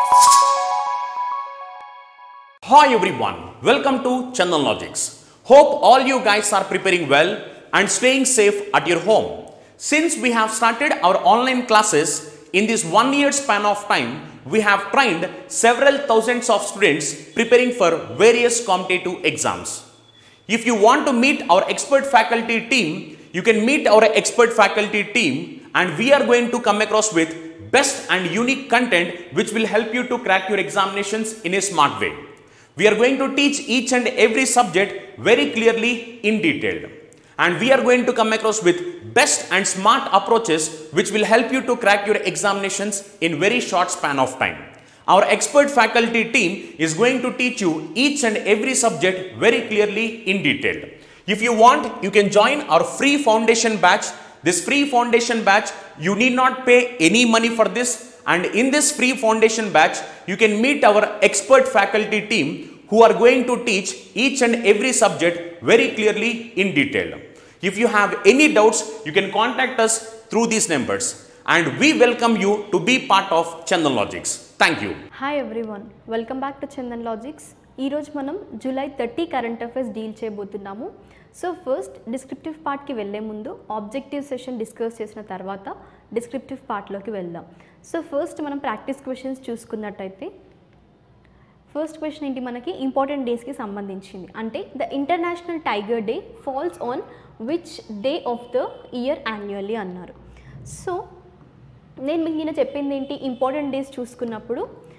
Hi everyone, welcome to Chandan Logics. Hope all you guys are preparing well and staying safe at your home. Since we have started our online classes in this one year span of time, we have trained several thousands of students preparing for various competitive exams. If you want to meet our expert faculty team, you can meet our expert faculty team and we are going to come across with best and unique content which will help you to crack your examinations in a smart way. We are going to teach each and every subject very clearly in detail. And we are going to come across with best and smart approaches which will help you to crack your examinations in very short span of time. Our expert faculty team is going to teach you each and every subject very clearly in detail. If you want, you can join our free foundation batch. This free foundation batch, you need not pay any money for this. And in this free foundation batch, you can meet our expert faculty team who are going to teach each and every subject very clearly in detail. If you have any doubts, you can contact us through these numbers. And we welcome you to be part of Chandan Logics. Thank you. Hi everyone welcome back to Chandan logics ఈరోజు మనం July thirty current affairs deal చేయబోతున్నాము so first descriptive పార్ట్కి వెళ్ళే ముందు objective session discuss చేసిన తర్వాత descriptive పార్ట్లోకి వెళ్దాం సో ఫస్ట్ మనం ప్రాక్టీస్ క్వశ్చన్స్ చూసుకున్నట్టయితే ఫస్ట్ క్వశ్చన్ ఏంటి మనకి ఇంపార్టెంట్ డేస్కి సంబంధించింది అంటే the international tiger day falls on which day of the year annually అన్నారు సో నేను మీకు నిన్న చెప్పింది ఏంటి ఇంపార్టెంట్ డేస్ చూసుకున్నప్పుడు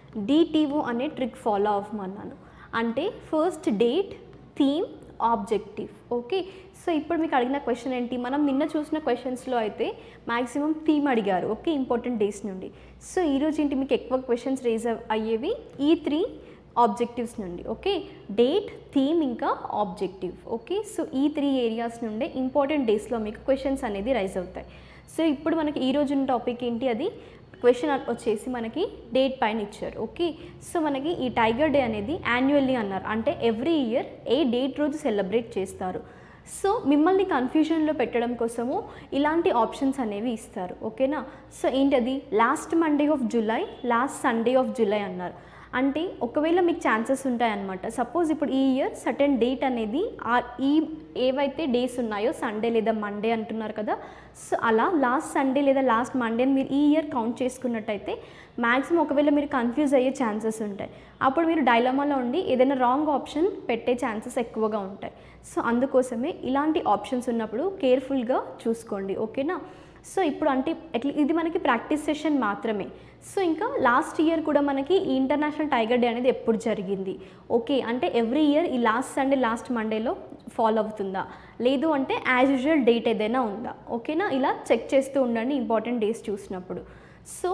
డిటిఓ అనే ట్రిక్ ఫాలో అవ్వమన్నాను అంటే first date theme objective okay so ఇప్పుడు మీకు అడిగిన క్వశ్చన్ ఏంటి మనం నిన్న చూసిన క్వశ్చన్స్లో అయితే మ్యాక్సిమం థీమ్ అడిగారు ఓకే ఇంపార్టెంట్ డేస్ నుండి సో ఈరోజు ఏంటి మీకు ఎక్కువ క్వశ్చన్స్ రేజ్ అయ్యేవి ఈ త్రీ ఆబ్జెక్టివ్స్ నుండి ఓకే డేట్ థీమ్ ఇంకా ఆబ్జెక్టివ్ ఓకే సో ఈ త్రీ ఏరియాస్ నుండే ఇంపార్టెంట్ డేస్లో మీకు క్వశ్చన్స్ అనేది రైజ్ అవుతాయి సో ఇప్పుడు మనకి ఈ రోజు టాపిక్ ఏంటి అది క్వశ్చన్ వచ్చేసి మనకి డేట్ పైన ఇచ్చారు ఓకే సో మనకి ఈ టైగర్ డే అనేది యాన్యువల్లీ అన్నారు అంటే ఎవ్రీ ఇయర్ ఏ డేట్ రోజు సెలబ్రేట్ చేస్తారు సో మిమ్మల్ని కన్ఫ్యూజన్లో పెట్టడం కోసము ఇలాంటి ఆప్షన్స్ అనేవి ఇస్తారు ఓకేనా సో ఏంటి అది last Monday of July last Sunday of July అన్నారు అంటే ఒకవేళ మీకు ఛాన్సెస్ ఉంటాయన్నమాట సపోజ్ ఇప్పుడు ఈ ఇయర్ సర్టెన్ డేట్ అనేది ఆ ఈ ఏవైతే డేస్ ఉన్నాయో సండే లేదా మండే అంటున్నారు కదా సో అలా లాస్ట్ సండే లేదా లాస్ట్ మండే మీరు ఈ ఇయర్ కౌంట్ చేసుకున్నట్టయితే మ్యాక్సిమం ఒకవేళ మీరు కన్ఫ్యూజ్ అయ్యే ఛాన్సెస్ ఉంటాయి అప్పుడు మీరు డైలమాలో ఉండి ఏదైనా రాంగ్ ఆప్షన్ పెట్టే ఛాన్సెస్ ఎక్కువగా ఉంటాయి సో అందుకోసమే ఇలాంటి ఆప్షన్స్ ఉన్నప్పుడు కేర్ఫుల్గా చూసుకోండి ఓకేనా సో ఇప్పుడు అంటే ఎట్లా ఇది మనకి ప్రాక్టీస్ సెషన్ మాత్రమే సో ఇంకా లాస్ట్ ఇయర్ కూడా మనకి ఈ ఇంటర్నేషనల్ టైగర్ డే అనేది ఎప్పుడు జరిగింది ఓకే అంటే ఎవ్రీ ఇయర్ ఈ లాస్ట్ సండే లాస్ట్ మండేలో ఫాలో అవుతుందా లేదు అంటే యాజ్ యూజువల్ డేట్ ఏదైనా ఉందా ఓకేనా ఇలా చెక్ చేస్తూ ఉండండి ఇంపార్టెంట్ డేస్ చూసినప్పుడు సో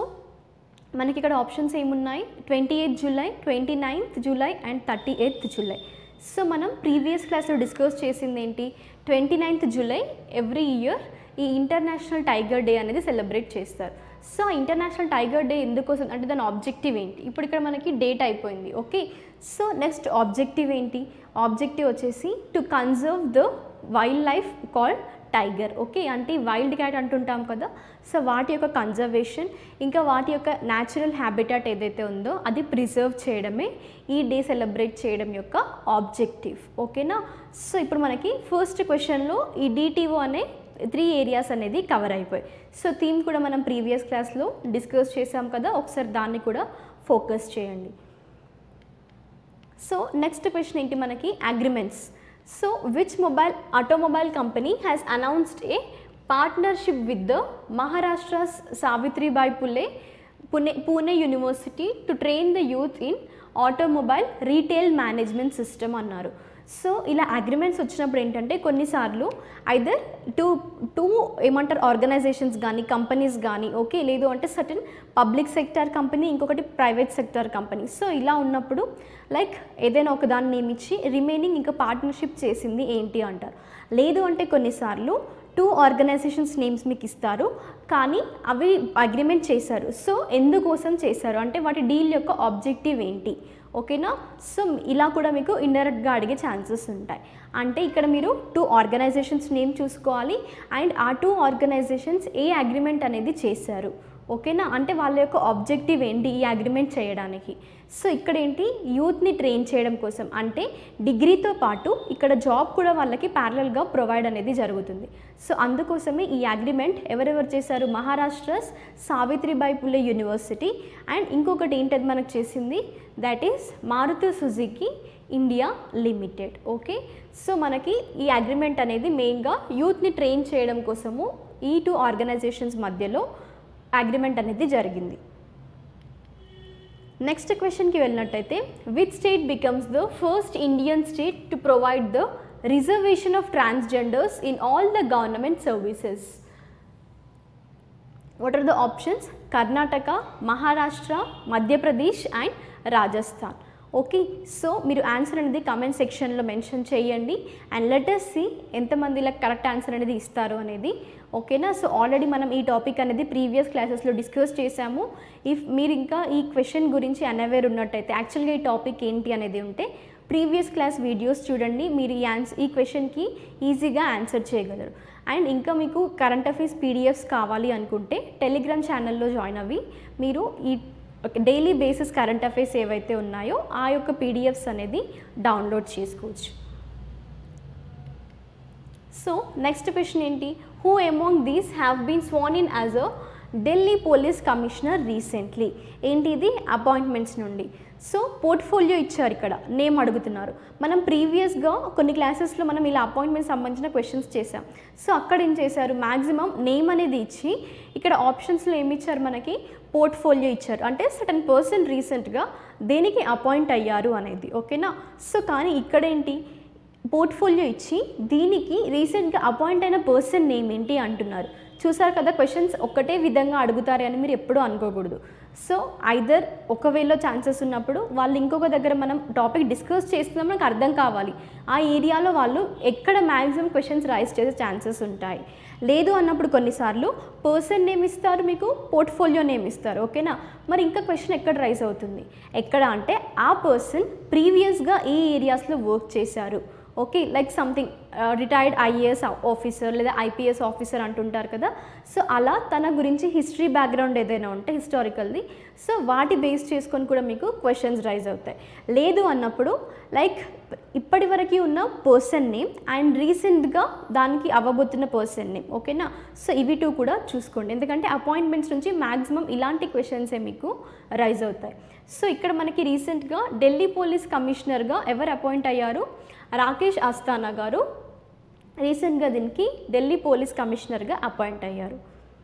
మనకి ఇక్కడ ఆప్షన్స్ ఏమున్నాయి twenty eighth July twenty ninth July and thirty eighth July so మనం ప్రీవియస్ క్లాస్లో డిస్కస్ చేసింది ఏంటి twenty ninth July every year ఈ ఇంటర్నేషనల్ టైగర్ డే అనేది సెలబ్రేట్ చేస్తారు సో ఇంటర్నేషనల్ టైగర్ డే ఎందుకోసం అంటే దాని ఆబ్జెక్టివ్ ఏంటి ఇప్పుడు ఇక్కడ మనకి డేట్ అయిపోయింది ఓకే సో నెక్స్ట్ ఆబ్జెక్టివ్ ఏంటి ఆబ్జెక్టివ్ వచ్చేసి to conserve the wild life called tiger okay అంటే వైల్డ్ క్యాట్ అంటుంటాం కదా సో వాటి యొక్క కన్జర్వేషన్ ఇంకా వాటి యొక్క న్యాచురల్ హ్యాబిటాట్ ఏదైతే ఉందో అది ప్రిజర్వ్ చేయడమే ఈ డే సెలబ్రేట్ చేయడం యొక్క ఆబ్జెక్టివ్ ఓకేనా సో ఇప్పుడు మనకి ఫస్ట్ క్వశ్చన్లో ఈ డిటిఓ అనే త్రీ ఏరియాస్ అనేది కవర్ అయిపోయాయి సో థీమ్ కూడా మనం ప్రీవియస్ క్లాస్లో డిస్కస్ చేసాం కదా ఒకసారి దాన్ని కూడా ఫోకస్ చేయండి సో నెక్స్ట్ క్వశ్చన్ ఏంటి మనకి agreements so which mobile automobile company has announced a partnership with the Maharashtra's Savitribai Phule Pune Pune university to train the youth in automobile retail management system అన్నారు సో ఇలా అగ్రిమెంట్స్ వచ్చినప్పుడు ఏంటంటే కొన్నిసార్లు ఐదర్ టూ టూ ఏమంటారు organisations కానీ companies కానీ ఓకే లేదు అంటే సర్టన్ పబ్లిక్ సెక్టార్ కంపెనీ ఇంకొకటి ప్రైవేట్ సెక్టార్ కంపెనీ సో ఇలా ఉన్నప్పుడు లైక్ ఏదైనా ఒక దాన్ని నియమించి రిమైనింగ్ ఇంకా పార్ట్నర్షిప్ చేసింది ఏంటి అంటారు లేదు అంటే కొన్నిసార్లు టూ ఆర్గనైజేషన్స్ నేమ్స్ మీకు ఇస్తారు కానీ అవి అగ్రిమెంట్ చేశారు సో ఎందుకోసం చేశారు అంటే వాటి డీల్ యొక్క ఆబ్జెక్టివ్ ఏంటి ఓకేనా సో ఇలా కూడా మీకు ఇండైరెక్ట్గా అడిగే ఛాన్సెస్ ఉంటాయి అంటే ఇక్కడ మీరు టూ ఆర్గనైజేషన్స్ నేమ్ చూసుకోవాలి అండ్ ఆ టూ ఆర్గనైజేషన్స్ ఏ అగ్రిమెంట్ అనేది చేశారు ఓకేనా అంటే వాళ్ళ యొక్క ఆబ్జెక్టివ్ ఏంటి ఈ అగ్రిమెంట్ చేయడానికి సో ఇక్కడ ఏంటి యూత్ని ట్రైన్ చేయడం కోసం అంటే డిగ్రీతో పాటు ఇక్కడ జాబ్ కూడా వాళ్ళకి ప్యారలల్గా ప్రొవైడ్ అనేది జరుగుతుంది సో అందుకోసమే ఈ అగ్రిమెంట్ ఎవరెవరు చేశారు మహారాష్ట్రస్ సావిత్రిబాయి పులే యూనివర్సిటీ అండ్ ఇంకొకటి ఏంటది మనకు చేసింది that is Maruti Suzuki India limited okay so మనకి ఈ అగ్రిమెంట్ అనేది మెయిన్గా యూత్ని ట్రైన్ చేయడం కోసము ఈ టూ ఆర్గనైజేషన్స్ మధ్యలో అగ్రిమెంట్ అనేది జరిగింది నెక్స్ట్ క్వశ్చన్కి వెళ్ళినట్టయితే which state becomes the first Indian state to provide the reservation of transgenders in all the government services what are the options Karnataka Maharashtra Madhya Pradesh and Rajasthan okay so మీరు ఆన్సర్ అనేది కమెంట్ సెక్షన్లో mention చేయండి and latest C ఎంతమంది ఇలా correct answer అనేది ఇస్తారు అనేది ఓకేనా సో ఆల్రెడీ మనం ఈ టాపిక్ అనేది ప్రీవియస్ క్లాసెస్లో డిస్కస్ చేశాము ఇఫ్ మీరు ఇంకా ఈ క్వశ్చన్ గురించి అనవేర్ ఉన్నట్టయితే యాక్చువల్గా ఈ టాపిక్ ఏంటి అనేది ఉంటే ప్రీవియస్ క్లాస్ వీడియోస్ చూడండి మీరు ఈ ఆన్స్ ఈ క్వశ్చన్కి ఈజీగా ఆన్సర్ చేయగలరు అండ్ ఇంకా మీకు కరెంట్ అఫైర్స్ పీడిఎఫ్స్ కావాలి అనుకుంటే టెలిగ్రామ్ ఛానల్లో జాయిన్ అవ్వి మీరు ఈ డైలీ బేసిస్ కరెంట్ అఫైర్స్ ఏవైతే ఉన్నాయో ఆ యొక్క పీడిఎఫ్స్ అనేది డౌన్లోడ్ చేసుకోవచ్చు సో నెక్స్ట్ క్వశ్చన్ ఏంటి who among these have been sworn in as a Delhi police commissioner recently ఏంటి ఇది అపాయింట్మెంట్స్ నుండి సో పోర్ట్ఫోలియో ఇచ్చారు ఇక్కడ నేమ్ అడుగుతున్నారు మనం ప్రీవియస్గా కొన్ని క్లాసెస్లో మనం ఇలా అపాయింట్మెంట్ సంబంధించిన క్వశ్చన్స్ చేసాం సో అక్కడ ఏం చేశారు మ్యాక్సిమం నేమ్ అనేది ఇచ్చి ఇక్కడ ఆప్షన్స్లో ఏమి ఇచ్చారు మనకి పోర్ట్ఫోలియో ఇచ్చారు అంటే సటన్ పర్సన్ రీసెంట్గా దేనికి అపాయింట్ అయ్యారు అనేది ఓకేనా సో కానీ ఇక్కడేంటి పోర్ట్ఫోలియో ఇచ్చి దీనికి రీసెంట్గా అపాయింట్ అయిన పర్సన్ నేమ్ ఏంటి అంటున్నారు చూసారు కదా క్వశ్చన్స్ ఒక్కటే విధంగా అడుగుతారు అని మీరు ఎప్పుడూ అనుకోకూడదు సో ఐదర్ ఒక వేలో ఛాన్సెస్ ఉన్నప్పుడు వాళ్ళు ఇంకొక దగ్గర మనం టాపిక్ డిస్కస్ చేస్తున్నాం మనకు అర్థం కావాలి ఆ ఏరియాలో వాళ్ళు ఎక్కడ మ్యాక్సిమం క్వశ్చన్స్ రైజ్ చేసే ఛాన్సెస్ ఉంటాయి లేదు అన్నప్పుడు కొన్నిసార్లు పర్సన్ నేమ్ ఇస్తారు మీకు పోర్ట్ఫోలియో నేమ్ ఇస్తారు ఓకేనా మరి ఇంకా క్వశ్చన్ ఎక్కడ రైజ్ అవుతుంది ఎక్కడ అంటే ఆ పర్సన్ ప్రీవియస్గా ఏ ఏరియాస్లో వర్క్ చేశారు okay like something retired IAS officer లేదా ఐపీఎస్ ఆఫీసర్ అంటుంటారు కదా సో అలా తన గురించి హిస్టరీ బ్యాక్గ్రౌండ్ ఏదైనా ఉంటే హిస్టారికల్ది సో వాటి బేస్ చేసుకొని కూడా మీకు క్వశ్చన్స్ రైజ్ అవుతాయి లేదు అన్నప్పుడు లైక్ ఇప్పటి వరకు ఉన్న పర్సన్ నేమ్ అండ్ రీసెంట్గా దానికి అవ్వబోతున్న పర్సన్ నేమ్ ఓకేనా సో ఇవి టూ కూడా చూసుకోండి ఎందుకంటే అపాయింట్మెంట్స్ నుంచి మ్యాక్సిమం ఇలాంటి క్వశ్చన్సే మీకు రైజ్ అవుతాయి సో ఇక్కడ మనకి రీసెంట్గా ఢిల్లీ పోలీస్ కమిషనర్గా ఎవరు అపాయింట్ అయ్యారు రాకేష్ ఆస్థానా గారు రీసెంట్గా దీనికి ఢిల్లీ పోలీస్ కమిషనర్గా అపాయింట్ అయ్యారు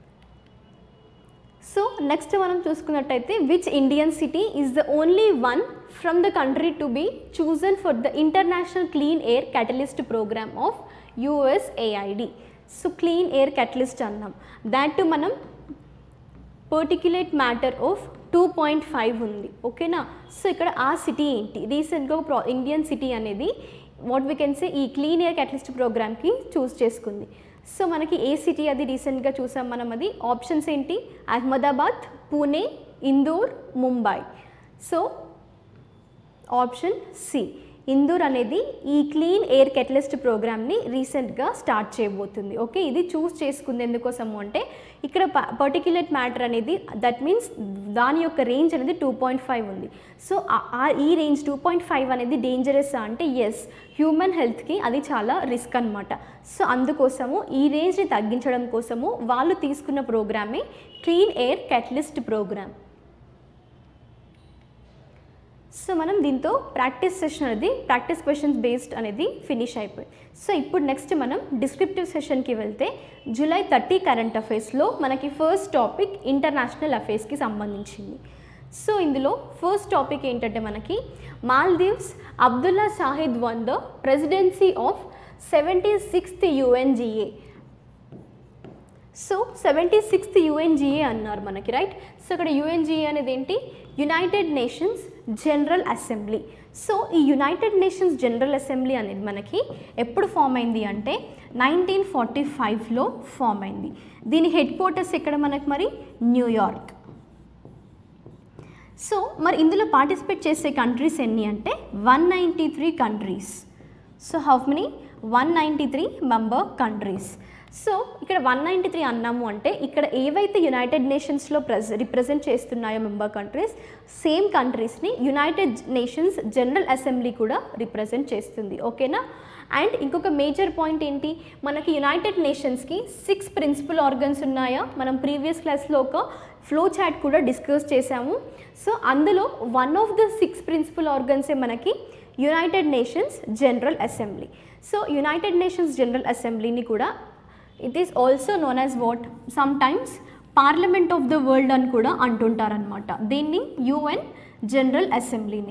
సో నెక్స్ట్ మనం చూసుకున్నట్టయితే which Indian city is the only one from the country to be chosen for the international clean air catalyst programme of USAID so clean air catalyst అన్నాం that మనం particulate matter of two point five ఉంది ఓకేనా so ఇక్కడ ఆ city ఏంటి రీసెంట్గా ఒక pro Indian city అనేది వాట్ వీ కెన్ సే ఈ క్లీన్ ఎయిర్ క్యాటలిస్ట్ ప్రోగ్రామ్కి చూస్ చేసుకుంది సో మనకి ఏ సిటీ అది రీసెంట్గా చూసాం మనం అది ఆప్షన్స్ ఏంటి Ahmedabad Pune Indore Mumbai so option C Indore అనేది ఈ క్లీన్ ఎయిర్ కెటలిస్ట్ ప్రోగ్రామ్ని రీసెంట్గా స్టార్ట్ చేయబోతుంది ఓకే ఇది చూస్ చేసుకుంది ఎందుకోసము అంటే ఇక్కడ పర్టిక్యులేట్ మ్యాటర్ అనేది దట్ మీన్స్ దాని యొక్క రేంజ్ అనేది టూ పాయింట్ ఫైవ్ ఉంది సో ఈ రేంజ్ టూ పాయింట్ ఫైవ్ అనేది డేంజరస్ అంటే ఎస్ హ్యూమన్ హెల్త్కి అది చాలా రిస్క్ అనమాట సో అందుకోసము ఈ రేంజ్ని తగ్గించడం కోసము వాళ్ళు తీసుకున్న ప్రోగ్రామే clean air catalyst programme so మనం దీంతో ప్రాక్టీస్ సెషన్ అనేది ప్రాక్టీస్ క్వశ్చన్స్ బేస్డ్ అనేది ఫినిష్ అయిపోయింది సో ఇప్పుడు నెక్స్ట్ మనం డిస్క్రిప్టివ్ సెషన్కి వెళ్తే జూలై థర్టీ కరెంట్ అఫైర్స్లో మనకి ఫస్ట్ టాపిక్ ఇంటర్నేషనల్ అఫైర్స్కి సంబంధించింది సో ఇందులో ఫస్ట్ టాపిక్ ఏంటంటే మనకి Maldives Abdulla Shahid won the presidency of seventy sixth UNGA so seventy sixth UNGA అన్నారు మనకి రైట్ సో ఇక్కడ యుఎన్జిఏ అనేది ఏంటి United Nations General Assembly so ఈ యునైటెడ్ నేషన్స్ జనరల్ అసెంబ్లీ అనేది మనకి ఎప్పుడు ఫామ్ అయింది అంటే నైన్టీన్ ఫార్టీ ఫైవ్లో ఫామ్ అయింది దీని హెడ్ క్వార్టర్స్ ఎక్కడ మనకి మరి న్యూయార్క్ సో మరి ఇందులో పార్టిసిపేట్ చేసే కంట్రీస్ ఎన్ని అంటే one ninety three countries so how many one ninety three member countries so ఇక్కడ వన్ నైంటీ త్రీ అన్నాము అంటే ఇక్కడ ఏవైతే యునైటెడ్ నేషన్స్లో ప్రెజ రిప్రజెంట్ చేస్తున్నాయో మెంబర్ కంట్రీస్ సేమ్ కంట్రీస్ని యునైటెడ్ నేషన్స్ జనరల్ అసెంబ్లీ కూడా రిప్రజెంట్ చేస్తుంది ఓకేనా అండ్ ఇంకొక మేజర్ పాయింట్ ఏంటి మనకి యునైటెడ్ నేషన్స్కి సిక్స్ ప్రిన్సిపల్ ఆర్గన్స్ ఉన్నాయా మనం ప్రీవియస్ క్లాస్లో ఒక ఫ్లో చాట్ కూడా డిస్కస్ చేసాము సో అందులో one of the six principal ఆర్గన్సే మనకి United Nations General Assembly so United Nations general అసెంబ్లీని కూడా it is also known as what sometimes parliament of the world అని కూడా అంటుంటారనమాట దీన్ని యుఎన్ జనరల్ అసెంబ్లీని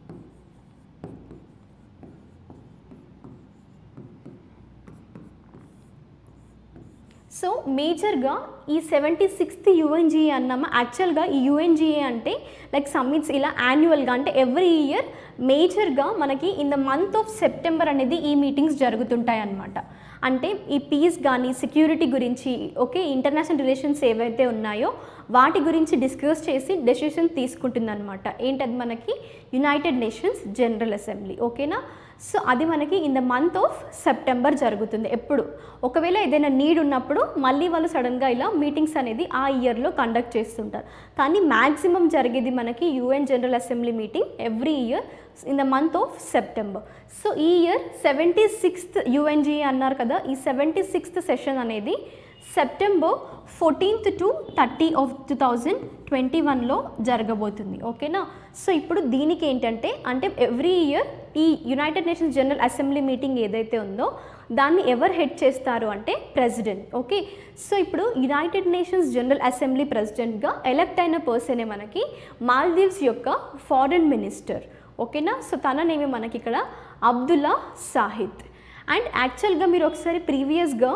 సో మేజర్గా ఈ సెవెంటీ సిక్స్త్ యుఎన్జిఏ అన్నామా యాక్చువల్గా ఈ యుఎన్జిఏ అంటే లైక్ సమ్మిట్స్ ఇలా యాన్యువల్గా అంటే ఎవ్రీ ఇయర్ మేజర్గా మనకి in the month of September అనేది ఈ మీటింగ్స్ జరుగుతుంటాయి అన్నమాట అంటే ఈ పీస్ కానీ సెక్యూరిటీ గురించి ఓకే ఇంటర్నేషనల్ రిలేషన్స్ ఏవైతే ఉన్నాయో వాటి గురించి డిస్కస్ చేసి డెసిషన్ తీసుకుంటుందన్నమాట ఏంటది మనకి యునైటెడ్ నేషన్స్ జనరల్ అసెంబ్లీ ఓకేనా సో అది మనకి in the month of September జరుగుతుంది ఎప్పుడు ఒకవేళ ఏదైనా నీడ్ ఉన్నప్పుడు మళ్ళీ వాళ్ళు సడన్గా ఇలా మీటింగ్స్ అనేది ఆ ఇయర్లో కండక్ట్ చేస్తుంటారు కానీ మ్యాక్సిమం జరిగేది మనకి UN general assembly meeting every year in the month of September so ఈ ఇయర్ సెవెంటీ సిక్స్త్ యుఎన్జిఏ అన్నారు కదా ఈ సెవెంటీ సిక్స్త్ సెషన్ అనేది September fourteenth to thirty of two thousand twenty వన్లో జరగబోతుంది ఓకేనా సో ఇప్పుడు దీనికి ఏంటంటే అంటే ఎవ్రీ ఇయర్ ఈ United Nations General assembly meeting ఏదైతే ఉందో దాన్ని ఎవరు హెడ్ చేస్తారు అంటే ప్రెసిడెంట్ ఓకే సో ఇప్పుడు యునైటెడ్ నేషన్స్ జనరల్ అసెంబ్లీ ప్రెసిడెంట్గా ఎలక్ట్ అయిన పర్సనే మనకి మాల్దీవ్స్ యొక్క ఫారెన్ మినిస్టర్ ఓకేనా సో తననేమి మనకి ఇక్కడ అబ్దుల్లా సాహిద్ అండ్ యాక్చువల్గా మీరు ఒకసారి ప్రీవియస్గా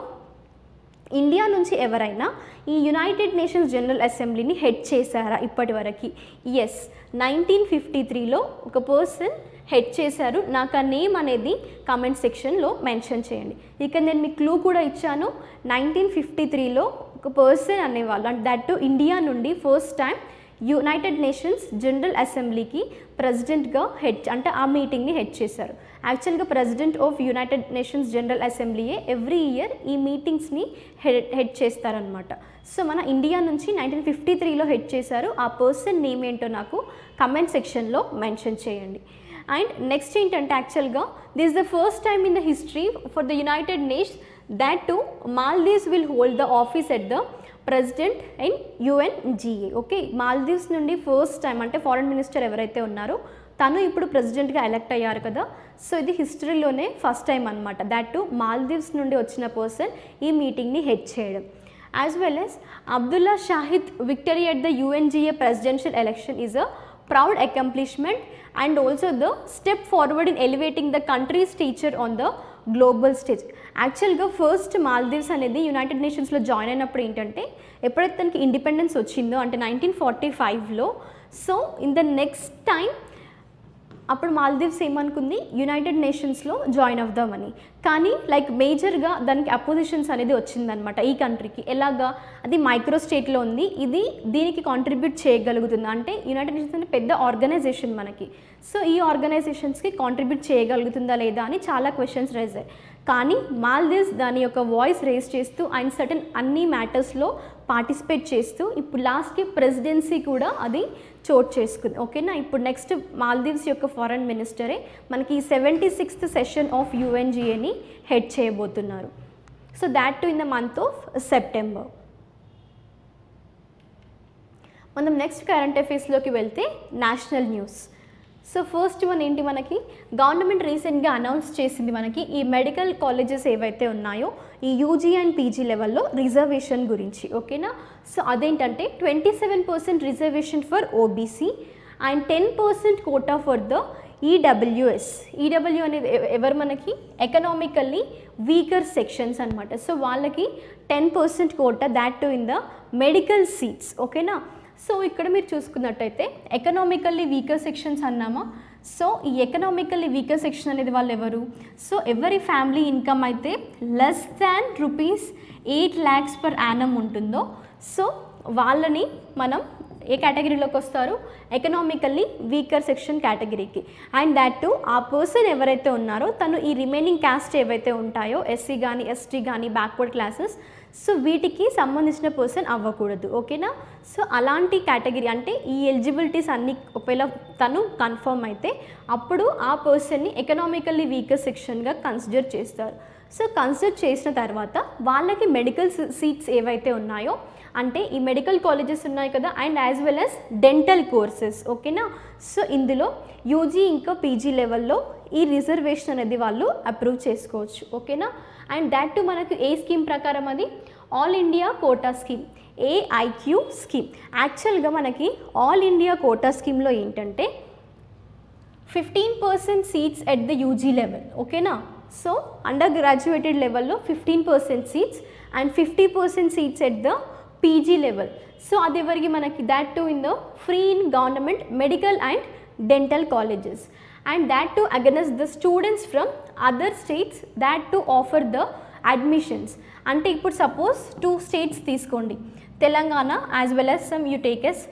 ఇండియా నుంచి ఎవరైనా ఈ యునైటెడ్ నేషన్స్ జనరల్ అసెంబ్లీని హెడ్ చేశారా ఇప్పటి వరకు ఎస్ నైన్టీన్ ఫిఫ్టీ త్రీలో ఒక పర్సన్ హెడ్ చేశారు నాకు ఆ నేమ్ అనేది కామెంట్ సెక్షన్లో మెన్షన్ చేయండి ఇక నేను మీకు క్లూ కూడా ఇచ్చాను నైన్టీన్ ఫిఫ్టీ త్రీలో ఒక పర్సన్ అనేవాళ్ళు అంటే దట్ టు ఇండియా నుండి first time United Nations General అసెంబ్లీకి ప్రెసిడెంట్గా హెడ్ అంటే ఆ మీటింగ్ని హెడ్ చేశారు యాక్చువల్గా president of United Nations General అసెంబ్లీయే ఎవ్రీ ఇయర్ ఈ మీటింగ్స్ని హెడ్ హెడ్ చేస్తారనమాట సో మన ఇండియా నుంచి నైన్టీన్ ఫిఫ్టీ త్రీలో హెడ్ చేశారు ఆ పర్సన్ నేమ్ ఏంటో నాకు కమెంట్ సెక్షన్లో మెన్షన్ చేయండి అండ్ నెక్స్ట్ ఏంటంటే యాక్చువల్గా this the first time in the history for the United Nations that to Maldives will hold the office at the president in UNGA okay Maldives నుండి first time అంటే foreign minister ఎవరైతే ఉన్నారో తను ఇప్పుడు ప్రెసిడెంట్గా elect అయ్యారు కదా సో ఇది హిస్టరీలోనే ఫస్ట్ టైం అనమాట దాట్ టు మాల్దీవ్స్ నుండి వచ్చిన పర్సన్ ఈ మీటింగ్ని హెడ్ చేయడం as well as Abdulla Shahid victory at the UNGA presidential election is a proud accomplishment and also the step forward in elevating the country's teacher on the global stage యాక్చువల్గా first Maldives అనేది United నేషన్స్లో join అయినప్పుడు ఏంటంటే ఎప్పుడైతే తనకి independence వచ్చిందో అంటే nineteen forty ఫైవ్లో so in the next time అప్పుడు మాల్దీవ్స్ ఏమనుకుంది యునైటెడ్ నేషన్స్లో జాయిన్ అవుదామని కానీ లైక్ మేజర్గా దానికి అపోజిషన్స్ అనేది వచ్చిందనమాట ఈ కంట్రీకి ఎలాగా అది మైక్రో స్టేట్లో ఉంది ఇది దీనికి కాంట్రిబ్యూట్ చేయగలుగుతుంది అంటే యునైటెడ్ నేషన్స్ అంటే పెద్ద ఆర్గనైజేషన్ మనకి సో ఈ ఆర్గనైజేషన్స్కి కాంట్రిబ్యూట్ చేయగలుగుతుందా లేదా అని చాలా క్వశ్చన్స్ రైజ్ అయ్యాయి కానీ మాల్దీవ్స్ దాని యొక్క వాయిస్ రేస్ చేస్తూ అండ్ సర్టన్ అన్ని మ్యాటర్స్లో పార్టిసిపేట్ చేస్తూ ఇప్పుడు లాస్ట్కి ప్రెసిడెన్సీ కూడా అది చోటు చేసుకుంది ఓకేనా ఇప్పుడు నెక్స్ట్ మాల్దీవ్స్ యొక్క ఫారెన్ మినిస్టరే మనకి ఈ సెవెంటీ సిక్స్త్ సెషన్ ఆఫ్ యుఎన్జిఏని హెడ్ చేయబోతున్నారు so that to in the month of September మనం నెక్స్ట్ కరెంట్ అఫేర్స్లోకి వెళ్తే national news so first one ఏంటి మనకి గవర్నమెంట్ రీసెంట్గా అనౌన్స్ చేసింది మనకి ఈ మెడికల్ కాలేజెస్ ఏవైతే ఉన్నాయో ఈ యూజీ అండ్ పీజీ లెవెల్లో రిజర్వేషన్ గురించి ఓకేనా సో అదేంటంటే twenty seven percent reservation for OBC and ten percent quota for the EWS EW అనేది ఎవ- ఎవరు మనకి ఎకనామికల్లీ వీకర్ సెక్షన్స్ అనమాట సో వాళ్ళకి ten percent quota that to in the medical seats ఓకేనా సో ఇక్కడ మీరు చూసుకున్నట్టయితే ఎకనామికల్లీ వీకర్ సెక్షన్స్ అన్నామా సో ఈ ఎకనామికల్లీ వీకర్ సెక్షన్ అనేది వాళ్ళు ఎవరు సో ఎవరి ఫ్యామిలీ ఇన్కమ్ అయితే లెస్ దాన్ rupees eight lakhs per annum ఉంటుందో సో వాళ్ళని మనం ఏ కేటగిరీలోకి వస్తారు ఎకనామికల్లీ వీకర్ సెక్షన్ కేటగిరీకి అండ్ దాట్ టు ఆ పర్సన్ ఎవరైతే ఉన్నారో తను ఈ రిమైనింగ్ క్యాస్ట్ ఏవైతే ఉంటాయో ఎస్సీ కానీ ఎస్టీ కానీ బ్యాక్వర్డ్ క్లాసెస్ సో వీటికి సంబంధించిన పర్సన్ అవ్వకూడదు ఓకేనా సో అలాంటి కేటగిరీ అంటే ఈ ఎలిజిబిలిటీస్ అన్ని ఒకవేళ తను కన్ఫర్మ్ అయితే అప్పుడు ఆ పర్సన్ని ఎకనామికల్లీ వీకర్ సెక్షన్గా కన్సిడర్ చేస్తారు సో కన్సిడర్ చేసిన తర్వాత వాళ్ళకి మెడికల్ సీట్స్ ఏవైతే ఉన్నాయో అంటే ఈ మెడికల్ కాలేజెస్ ఉన్నాయి కదా and as well as dental courses ఓకేనా సో ఇందులో యూజీ ఇంకా పీజీ లెవెల్లో ఈ రిజర్వేషన్ అనేది వాళ్ళు అప్రూవ్ చేసుకోవచ్చు ఓకేనా అండ్ దాట్ టు మనకు ఏ స్కీమ్ ప్రకారం అది all India quota scheme AIQ scheme యాక్చువల్గా మనకి ఆల్ ఇండియా కోటా స్కీమ్లో ఏంటంటే fifteen percent seats at the UG level ఓకేనా సో అండర్ గ్రాడ్యుయేటెడ్ లెవెల్లో fifteen percent seats and fifty percent seats at the PG level so అది ఎవరికి మనకి that to in the free in government medical and dental colleges and that to against the students from other states that to offer the admissions అంటే ఇప్పుడు suppose two states తీసుకోండి Telangana as well as some you take as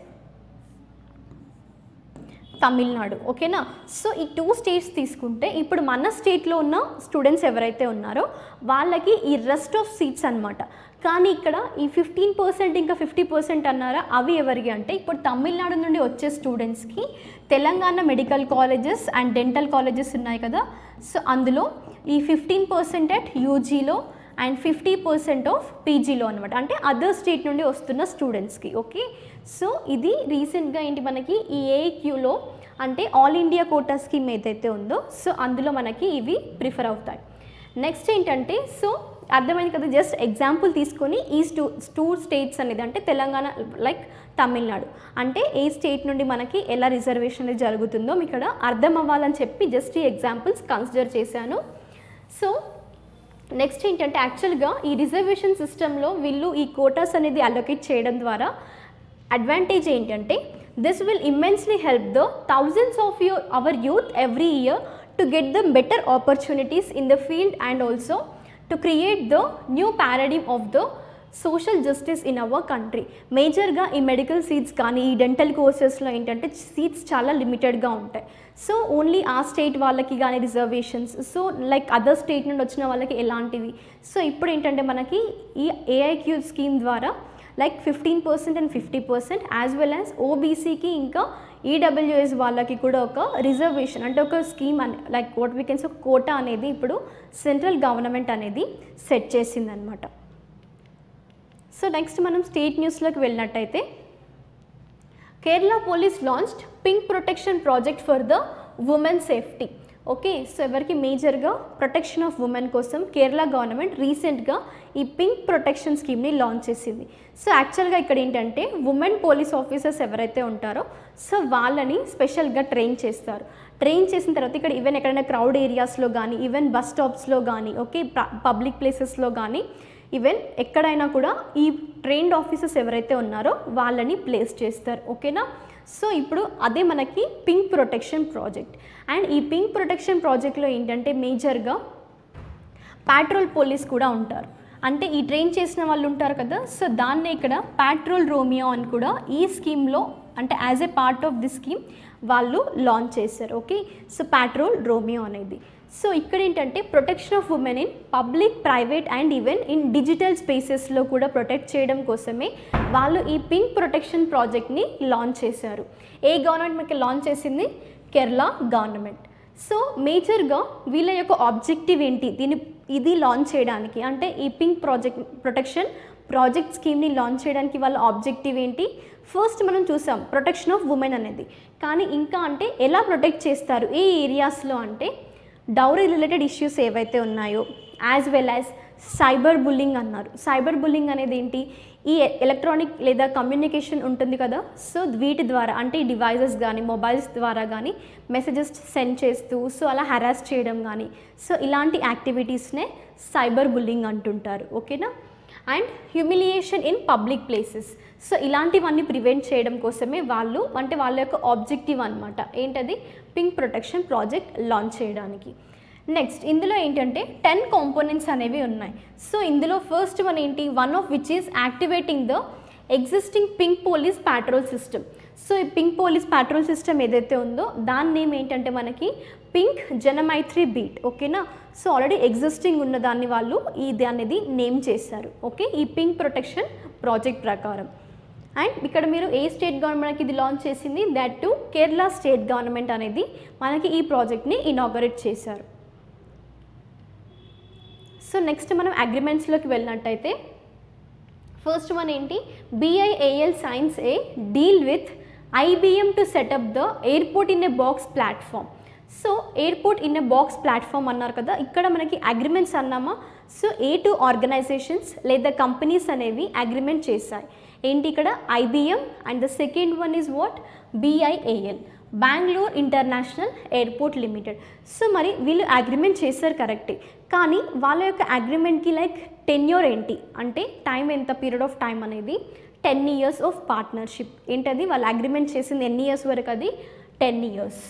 Tamil Nadu ఓకేనా so ఈ two states తీసుకుంటే ఇప్పుడు మన స్టేట్లో ఉన్న స్టూడెంట్స్ ఎవరైతే ఉన్నారో వాళ్ళకి ఈ రెస్ట్ ఆఫ్ సీట్స్ అనమాట కానీ ఇక్కడ ఈ ఫిఫ్టీన్ పర్సెంట్ ఇంకా ఫిఫ్టీ పర్సెంట్ అన్నారా అవి ఎవరికి అంటే ఇప్పుడు తమిళనాడు నుండి వచ్చే స్టూడెంట్స్కి Telangana medical colleges and dental colleges ఉన్నాయి కదా సో అందులో ఈ ఫిఫ్టీన్ పర్సెంట్ అట్ యూజీలో అండ్ ఫిఫ్టీ పర్సెంట్ ఆఫ్ పీజీలో అనమాట అంటే అదర్ స్టేట్ నుండి వస్తున్న స్టూడెంట్స్కి ఓకే సో ఇది రీసెంట్గా ఏంటి మనకి ఈ ఏక్యూలో అంటే ఆల్ ఇండియా కోటా స్కీమ్ ఏదైతే ఉందో సో అందులో మనకి ఇవి ప్రిఫర్ అవుతాయి నెక్స్ట్ ఏంటంటే సో అర్థమైంది కదా జస్ట్ ఎగ్జాంపుల్ తీసుకొని ఈ స్టూ టూ స్టేట్స్ అనేది అంటే తెలంగాణ లైక్ తమిళనాడు అంటే ఏ స్టేట్ నుండి మనకి ఎలా రిజర్వేషన్ అనేది జరుగుతుందో మీకు ఇక్కడ అర్థం అవ్వాలని చెప్పి జస్ట్ ఈ ఎగ్జాంపుల్స్ కన్సిడర్ చేశాను సో నెక్స్ట్ ఏంటంటే యాక్చువల్గా ఈ రిజర్వేషన్ సిస్టంలో వీళ్ళు ఈ కోటాస్ అనేది అలొకేట్ చేయడం ద్వారా అడ్వాంటేజ్ ఏంటంటే this will immensely help the thousands of your our youth every year to get the better opportunities in the field and also to create the new paradigm of the social justice in our country మేజర్గా ఈ medical seats కానీ ఈ dental కోర్సెస్లో ఏంటంటే seats చాలా లిమిటెడ్గా ఉంటాయి so only ఆ state వాళ్ళకి కానీ reservations so like other state నుండి వచ్చిన వాళ్ళకి ఎలాంటివి సో ఇప్పుడు ఏంటంటే మనకి ఈ ఏఐక్యూ స్కీమ్ ద్వారా like fifteen percent and fifty percent as well as ఓబీసీకి ఇంకా ఈడబ్ల్యూఎస్ వాళ్ళకి కూడా ఒక రిజర్వేషన్ అంటే ఒక స్కీమ్ అనే లైక్ వాట్ వీ కెన్స్ ఒక కోటా అనేది ఇప్పుడు సెంట్రల్ గవర్నమెంట్ అనేది సెట్ చేసిందనమాట సో నెక్స్ట్ మనం స్టేట్ న్యూస్లోకి వెళ్ళినట్టయితే Kerala police launched pink protection project for the women safety okay so ఎవరికి మేజర్గా ప్రొటెక్షన్ ఆఫ్ ఉమెన్ కోసం కేరళ గవర్నమెంట్ రీసెంట్గా ఈ పింక్ ప్రొటెక్షన్ స్కీమ్ని లాంచ్ చేసింది సో యాక్చువల్గా ఇక్కడ ఏంటంటే ఉమెన్ పోలీస్ ఆఫీసర్స్ ఎవరైతే ఉంటారో సో వాళ్ళని స్పెషల్గా ట్రైన్ చేస్తారు ట్రైన్ చేసిన తర్వాత ఇక్కడ ఈవెన్ ఎక్కడైనా క్రౌడ్ ఏరియాస్లో కానీ ఈవెన్ బస్ స్టాప్స్లో కానీ ఓకే పబ్లిక్ ప్లేసెస్లో కానీ ఈవెన్ ఎక్కడైనా కూడా ఈ ట్రైన్డ్ ఆఫీసర్స్ ఎవరైతే ఉన్నారో వాళ్ళని ప్లేస్ చేస్తారు ఓకేనా సో ఇప్పుడు అదే మనకి పింక్ ప్రొటెక్షన్ ప్రాజెక్ట్ అండ్ ఈ పింక్ ప్రొటెక్షన్ ప్రాజెక్ట్లో ఏంటంటే మేజర్గా పాట్రోల్ పోలీస్ కూడా ఉంటారు అంటే ఈ ట్రైన్ చేసిన వాళ్ళు ఉంటారు కదా సో దాన్నే ఇక్కడ పాట్రోల్ రోమియో అని కూడా ఈ స్కీమ్లో అంటే as a part of the scheme వాళ్ళు లాంచ్ చేశారు ఓకే సో పాట్రోల్ రోమియో అనేది సో ఇక్కడ ఏంటంటే protection of women in public private and even in digital స్పేసెస్లో కూడా ప్రొటెక్ట్ చేయడం కోసమే వాళ్ళు ఈ పింక్ ప్రొటెక్షన్ ప్రాజెక్ట్ని లాంచ్ చేశారు ఏ గవర్నమెంట్ మనకి లాంచ్ చేసింది కేరళ గవర్నమెంట్ సో మేజర్గా వీళ్ళ యొక్క ఆబ్జెక్టివ్ ఏంటి దీన్ని ఇది లాంచ్ చేయడానికి అంటే ఈ పింక్ ప్రాజెక్ట్ ప్రొటెక్షన్ ప్రాజెక్ట్ స్కీమ్ని లాంచ్ చేయడానికి వాళ్ళ ఆబ్జెక్టివ్ ఏంటి ఫస్ట్ మనం చూసాం ప్రొటెక్షన్ ఆఫ్ ఉమెన్ అనేది కానీ ఇంకా అంటే ఎలా ప్రొటెక్ట్ చేస్తారు ఏ ఏరియాస్లో అంటే డౌరీ రిలేటెడ్ ఇష్యూస్ ఏవైతే ఉన్నాయో as well as cyber bullying అన్నారు సైబర్ బుల్లింగ్ అనేది ఏంటి ఈ ఎలక్ట్రానిక్ లేదా కమ్యూనికేషన్ ఉంటుంది కదా సో వీటి ద్వారా అంటే ఈ డివైజెస్ కానీ మొబైల్స్ ద్వారా కానీ మెసేజెస్ సెండ్ చేస్తూ సో అలా హెరాస్ చేయడం కానీ సో ఇలాంటి యాక్టివిటీస్నే సైబర్ బుల్లింగ్ అంటుంటారు ఓకేనా and humiliation in public places so ఇలాంటివన్నీ ప్రివెంట్ చేయడం కోసమే వాళ్ళు అంటే వాళ్ళ యొక్క ఆబ్జెక్టివ్ అనమాట ఏంటది పింక్ ప్రొటెక్షన్ ప్రాజెక్ట్ లాంచ్ చేయడానికి నెక్స్ట్ ఇందులో ఏంటంటే టెన్ కాంపోనెంట్స్ అనేవి ఉన్నాయి సో ఇందులో ఫస్ట్ వన్ ఏంటి one of which is activating the existing pink police patrol system so ఈ పింక్ పోలీస్ పాట్రోల్ సిస్టమ్ ఏదైతే ఉందో దాని నేమ్ ఏంటంటే మనకి పింక్ జనమైత్రి బీట్ ఓకేనా సో ఆల్రెడీ ఎగ్జిస్టింగ్ ఉన్న దాన్ని వాళ్ళు ఇది అనేది నేమ్ చేశారు ఓకే ఈ పింక్ ప్రొటెక్షన్ ప్రాజెక్ట్ ప్రకారం అండ్ ఇక్కడ మీరు ఏ స్టేట్ గవర్నమెంట్కి ఇది లాంచ్ చేసింది that to Kerala state government అనేది మనకి ఈ ప్రాజెక్ట్ని ఇనాగరేట్ చేశారు సో నెక్స్ట్ మనం అగ్రిమెంట్స్లోకి వెళ్ళినట్టయితే ఫస్ట్ వన్ ఏంటి BIAL signs a deal with IBM to set up the airport in a box platform so airport in a box platform అన్నారు కదా ఇక్కడ మనకి అగ్రిమెంట్స్ అన్నామా సో ఏ టూ ఆర్గనైజేషన్స్ లేదా కంపెనీస్ అనేవి అగ్రిమెంట్ చేశాయి ఏంటి ఇక్కడ IBM and the second one is what BIAL Bengaluru international airport limited so మరి వీళ్ళు అగ్రిమెంట్ చేశారు కరెక్టే కానీ వాళ్ళ యొక్క అగ్రిమెంట్కి లైక్ టెన్యూర్ ఏంటి అంటే టైం ఎంత పీరియడ్ ఆఫ్ టైం అనేది టెన్ ఇయర్స్ ఆఫ్ పార్ట్నర్షిప్ ఏంటది వాళ్ళు అగ్రిమెంట్ చేసింది ఎన్ని ఇయర్స్ వరకు అది టెన్ ఇయర్స్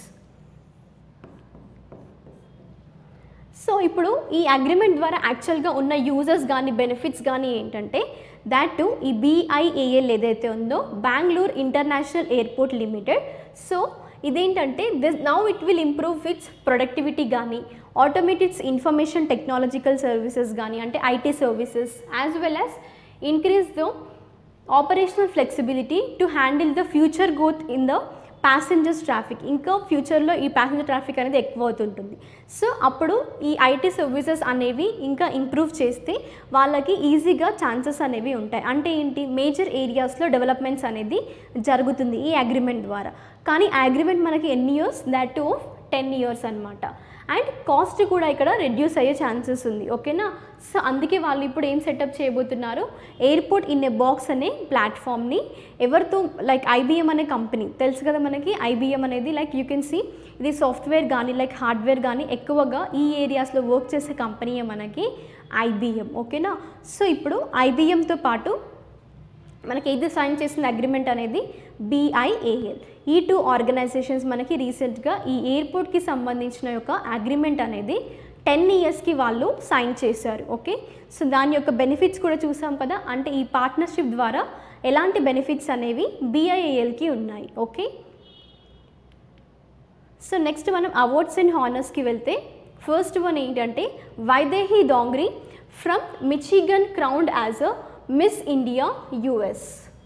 సో ఇప్పుడు ఈ అగ్రిమెంట్ ద్వారా యాక్చువల్గా ఉన్న యూజర్స్ కానీ బెనిఫిట్స్ కానీ ఏంటంటే దాట్ టు ఈ బీఐఏఎల్ ఏదైతే ఉందో Bengaluru international airport limited so ఇదేంటంటే this now it will improve its productivity కానీ ఆటోమేటిక్స్ ఇన్ఫర్మేషన్ టెక్నాలజికల్ సర్వీసెస్ కానీ అంటే IT services as well as increase the operational flexibility to handle the future growth in the passengers traffic ఇంకా ఫ్యూచర్లో ఈ passenger traffic అనేది ఎక్కువ అవుతుంటుంది so అప్పుడు ఈ ఐటీ సర్వీసెస్ అనేవి ఇంకా ఇంప్రూవ్ చేస్తే వాళ్ళకి ఈజీగా ఛాన్సెస్ అనేవి ఉంటాయి అంటే ఏంటి మేజర్ ఏరియాస్లో డెవలప్మెంట్స్ అనేది జరుగుతుంది ఈ అగ్రిమెంట్ ద్వారా కానీ ఆ అగ్రిమెంట్ మనకి ఎన్ని years that to ten years అనమాట అండ్ కాస్ట్ కూడా ఇక్కడ రెడ్యూస్ అయ్యే ఛాన్సెస్ ఉంది ఓకేనా సో అందుకే వాళ్ళు ఇప్పుడు ఏం సెటప్ చేయబోతున్నారు ఎయిర్పోర్ట్ ఇన్ ఏ బాక్స్ అనే ప్లాట్ఫామ్ని ఎవరితో లైక్ ఐబిఎం అనే కంపెనీ తెలుసు కదా మనకి ఐబిఎం అనేది లైక్ యూ కెన్ సీ ఇది సాఫ్ట్వేర్ కానీ లైక్ హార్డ్వేర్ కానీ ఎక్కువగా ఈ ఏరియాస్లో వర్క్ చేసే కంపెనీయే మనకి ఐబిఎం ఓకేనా సో ఇప్పుడు ఐబిఎంతో పాటు మనకి ఏది సైన్ చేసిన అగ్రిమెంట్ అనేది బిఐఏఎల్ ఈ టూ ఆర్గనైజేషన్స్ మనకి రీసెంట్గా ఈ ఎయిర్పోర్ట్కి సంబంధించిన యొక్క అగ్రిమెంట్ అనేది టెన్ ఇయర్స్కి వాళ్ళు సైన్ చేశారు ఓకే సో దాని యొక్క బెనిఫిట్స్ కూడా చూసాం కదా అంటే ఈ పార్ట్నర్షిప్ ద్వారా ఎలాంటి బెనిఫిట్స్ అనేవి బిఐఏఎల్కి ఉన్నాయి ఓకే సో నెక్స్ట్ మనం అవార్డ్స్ అండ్ హానర్స్కి వెళ్తే ఫస్ట్ వన్ ఏంటంటే Vaidehi Dongre from Michigan crowned as a Miss India US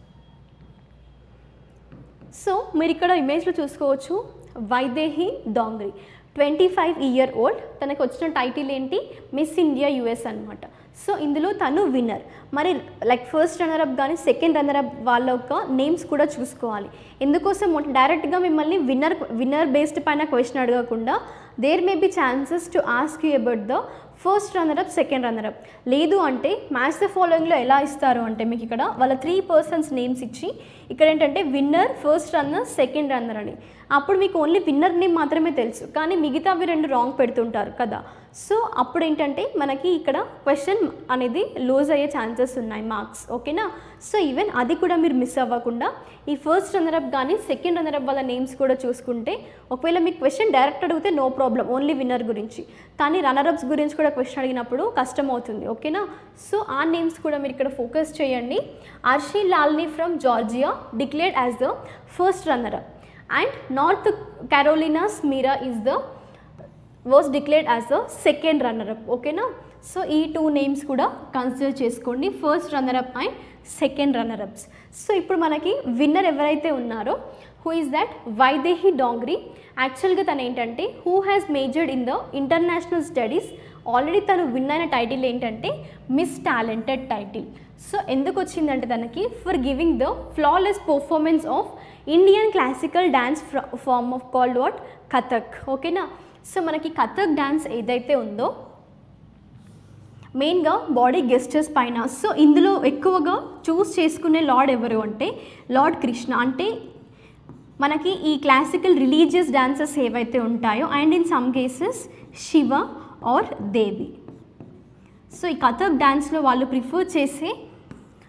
so మీరు ఇక్కడ ఇమేజ్లో చూసుకోవచ్చు Vaidehi Dongre twenty five year old తనకు వచ్చిన టైటిల్ ఏంటి మిస్ ఇండియా యుఎస్ అనమాట సో ఇందులో తను విన్నర్ మరి లైక్ ఫస్ట్ రన్నర్ అప్ కానీ సెకండ్ రన్నర్ అప్ వాళ్ళ యొక్క నేమ్స్ కూడా చూసుకోవాలి ఎందుకోసం డైరెక్ట్గా మిమ్మల్ని విన్నర్ విన్నర్ బేస్డ్ పైన క్వశ్చన్ అడగకుండా there may be chances to ask you about the first runner up second runner up లేదు అంటే మ్యాచ్ ద ఫాలోయింగ్లో ఎలా ఇస్తారు అంటే మీకు ఇక్కడ వాళ్ళ త్రీ పర్సన్స్ నేమ్స్ ఇచ్చి ఇక్కడ ఏంటంటే winner first runner second runner అని అప్పుడు మీకు ఓన్లీ విన్నర్ నేమ్ మాత్రమే తెలుసు కానీ మిగతావి రెండు రాంగ్ పెడుతుంటారు కదా సో అప్పుడు ఏంటంటే మనకి ఇక్కడ క్వశ్చన్ అనేది లూజ్ అయ్యే ఛాన్సెస్ ఉన్నాయి మార్క్స్ ఓకేనా సో ఈవెన్ అది కూడా మీరు మిస్ అవ్వకుండా ఈ ఫస్ట్ రన్నర్ అప్ కానీ సెకండ్ రన్నర్ అప్ వాళ్ళ నేమ్స్ కూడా చూసుకుంటే ఒకవేళ మీకు క్వశ్చన్ డైరెక్ట్ అడిగితే నో ప్రాబ్లం ఓన్లీ విన్నర్ గురించి కానీ రన్నర్ అప్స్ గురించి కూడా క్వశ్చన్ అడిగినప్పుడు కష్టం అవుతుంది ఓకేనా సో ఆ నేమ్స్ కూడా మీరు ఇక్కడ ఫోకస్ చేయండి అర్షి లాల్ని from Georgia declared as the first runner up and North Carolina's Meera is the was declared as the second runner up ఓకేనా సో ఈ టూ నేమ్స్ కూడా కన్సిడర్ చేసుకోండి first runner up and second runner ups so ఇప్పుడు మనకి winner ఎవరైతే ఉన్నారో who is that Vaidehi Dongre యాక్చువల్గా తను ఏంటంటే who has majored in the international studies already తను విన్ అయిన టైటిల్ ఏంటంటే మిస్ టాలెంటెడ్ టైటిల్ సో ఎందుకు వచ్చిందంటే తనకి for giving the flawless performance of Indian classical dance form of called what Kathak ఓకేనా సో మనకి కథక్ డ్యాన్స్ ఏదైతే ఉందో మెయిన్గా బాడీ గెస్టర్స్ పైన సో ఇందులో ఎక్కువగా చూస్ చేసుకునే లార్డ్ ఎవరు అంటే లార్డ్ కృష్ణ అంటే మనకి ఈ క్లాసికల్ రిలీజియస్ డాన్సెస్ ఏవైతే ఉంటాయో and in some cases Shiva or Devi so ఈ కథక్ డ్యాన్స్లో వాళ్ళు ప్రిఫర్ చేసే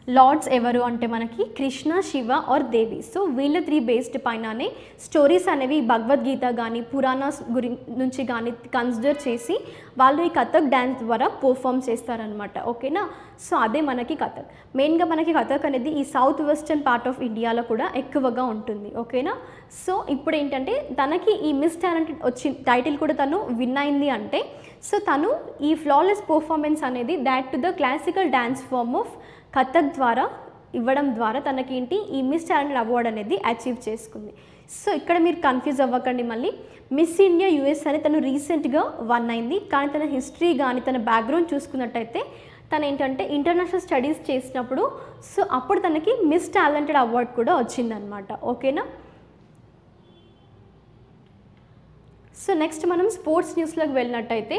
లార్డ్స్ ఎవరు అంటే మనకి కృష్ణ శివ ఆర్ దేవి సో వీళ్ళ త్రీ బేస్డ్ పైననే స్టోరీస్ అనేవి భగవద్గీత కానీ పురాణాస్ గురి నుంచి కానీ కన్సిడర్ చేసి వాళ్ళు ఈ కథక్ డ్యాన్స్ ద్వారా పర్ఫామ్ చేస్తారనమాట ఓకేనా సో అదే మనకి కథక్ మెయిన్గా మనకి కథక్ అనేది ఈ సౌత్ వెస్టర్న్ పార్ట్ ఆఫ్ ఇండియాలో కూడా ఎక్కువగా ఉంటుంది ఓకేనా సో ఇప్పుడు ఏంటంటే తనకి ఈ మిస్ టాలెంట్ వచ్చి టైటిల్ కూడా తను విన్ అయింది అంటే సో తను ఈ ఫ్లాలెస్ పర్ఫార్మెన్స్ అనేది that to the classical dance form of Kathak ద్వారా ఇవ్వడం ద్వారా తనకేంటి ఈ మిస్ టాలెంట్ అవార్డ్ అనేది అచీవ్ చేసుకుంది సో ఇక్కడ మీరు కన్ఫ్యూజ్ అవ్వకండి మళ్ళీ మిస్ ఇండియా యుఎస్ అని తను రీసెంట్గా వన్ అయింది కానీ తన హిస్టరీ కానీ తన బ్యాక్గ్రౌండ్ చూసుకున్నట్టయితే తను ఏంటంటే ఇంటర్నేషనల్ స్టడీస్ చేసినప్పుడు సో అప్పుడు తనకి మిస్ టాలెంటెడ్ అవార్డ్ కూడా వచ్చిందనమాట ఓకేనా సో నెక్స్ట్ మనం స్పోర్ట్స్ న్యూస్లోకి వెళ్ళినట్టయితే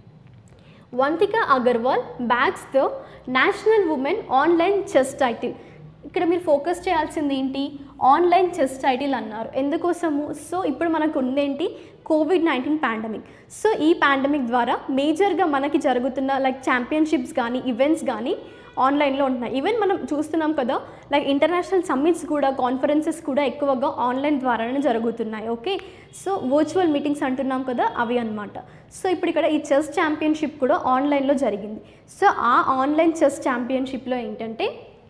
Vantika Agarwal bags the national women online chess title ఇక్కడ మీరు ఫోకస్ చేయాల్సింది ఏంటి ఆన్లైన్ చెస్ టైటిల్ అన్నారు ఎందుకోసము సో ఇప్పుడు మనకు ఉందేంటి కోవిడ్ నైన్టీన్ పాండమిక్ సో ఈ పాండమిక్ ద్వారా మేజర్గా మనకి జరుగుతున్న లైక్ ఛాంపియన్షిప్స్ కానీ ఈవెంట్స్ కానీ ఆన్లైన్లో ఉంటున్నాయి ఈవెన్ మనం చూస్తున్నాం కదా లైక్ ఇంటర్నేషనల్ సమ్మిట్స్ కూడా కాన్ఫరెన్సెస్ కూడా ఎక్కువగా ఆన్లైన్ ద్వారానే జరుగుతున్నాయి ఓకే సో వర్చువల్ మీటింగ్స్ అంటున్నాం కదా అవి అనమాట సో ఇప్పుడు ఇక్కడ ఈ చెస్ ఛాంపియన్షిప్ కూడా ఆన్లైన్లో జరిగింది సో ఆ ఆన్లైన్ చెస్ ఛాంపియన్షిప్లో ఏంటంటే